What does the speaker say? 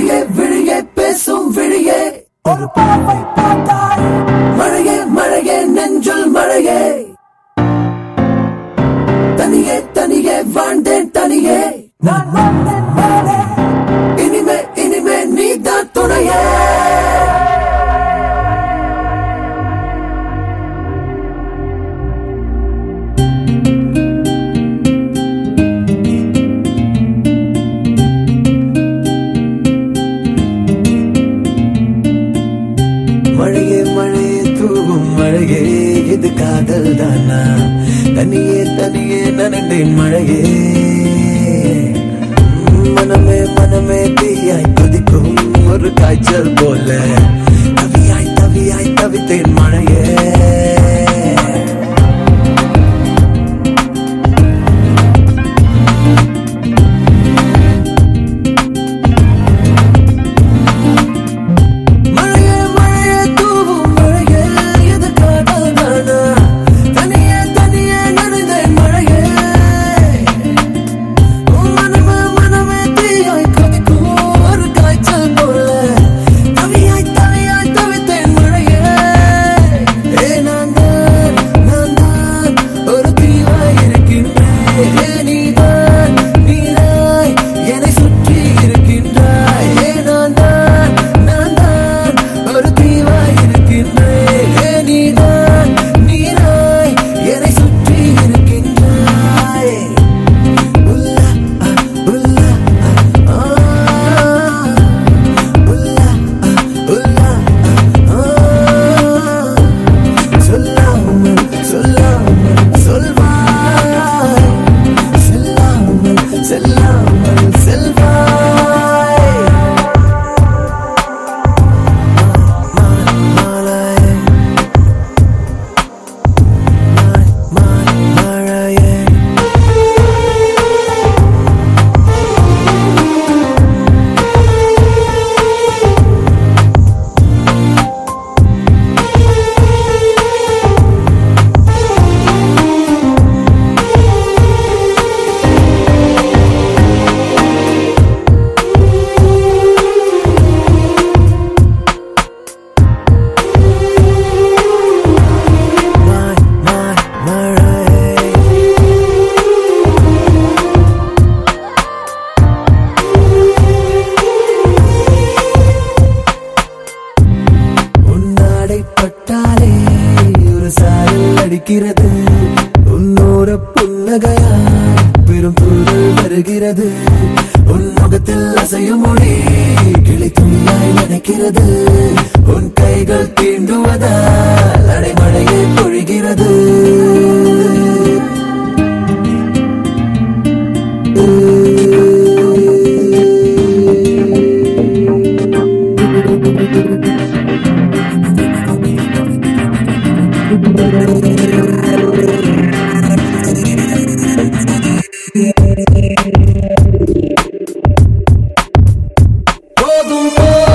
விழியே விழியே பேசும் விழியே ஒரு பார்வை பார்த்தாய் மழையே மழையே நெஞ்சுள் மழையே தனியே தனியே வாழ்ந்தேன் தனியே நான் வாழ்ந்தேன் நானே. இனிமே இனிமே நீதான் துணையே மழையே மழையே தூவும் மழையே இது காதல் தானா தனியே தனியே நனண்டேன் மழையே மனமே மனமே தீயாய் கொதிக்கும் ஒரு காய்ச்சல் போல தவியாய் தவியாய் தவித்தேன் மழையே மழையே மழையே தூவும் மழையே இது காதல் தானா தனியே தனியே நனைந்தேன் மழையே மனமே மனமே தீயாய் கொதிக்கும் ஒரு காய்ச்சல் போல தவியாய் தவியாய் தவித்தேன் மழையே ஏ நான் தான் நான் தான் ஒரு தீவாய் இருக்கின்றேன் ஏ நீதான் நீராய் என்னை சுற்றி இருக்கின்றாய் ஏ நான் தான் நான் தான் ஒரு தீவாய் இருக்கின்றேன் ஏ நீதான் நீராய் என்னை சுற்றி இருக்கின்றாய் உல்லா அ, உல்லா அ, ஆ. உல்லா அ, உல்லா அ, ஆ. சொல்லாமல் சொல்லாமல் சொல்வாய் செல்லாமல் செல்லாமல் செல்வாய் மா- மாலையே மா- மா- மழையே மாய் மாய் மழையே உன்னாடை பட்டாலே ஒரு சாரல் அடிக்கிறது உன்னோட புன்னகையா பெரும் தூரல் வருகிறது உன் முகத்தில் அசையும் மொழி கிளி துணியாய் நினைக்கிறது உன் கைகள் தீண்டுவதால் அடைமழையே பொழிகிறது போதும் போ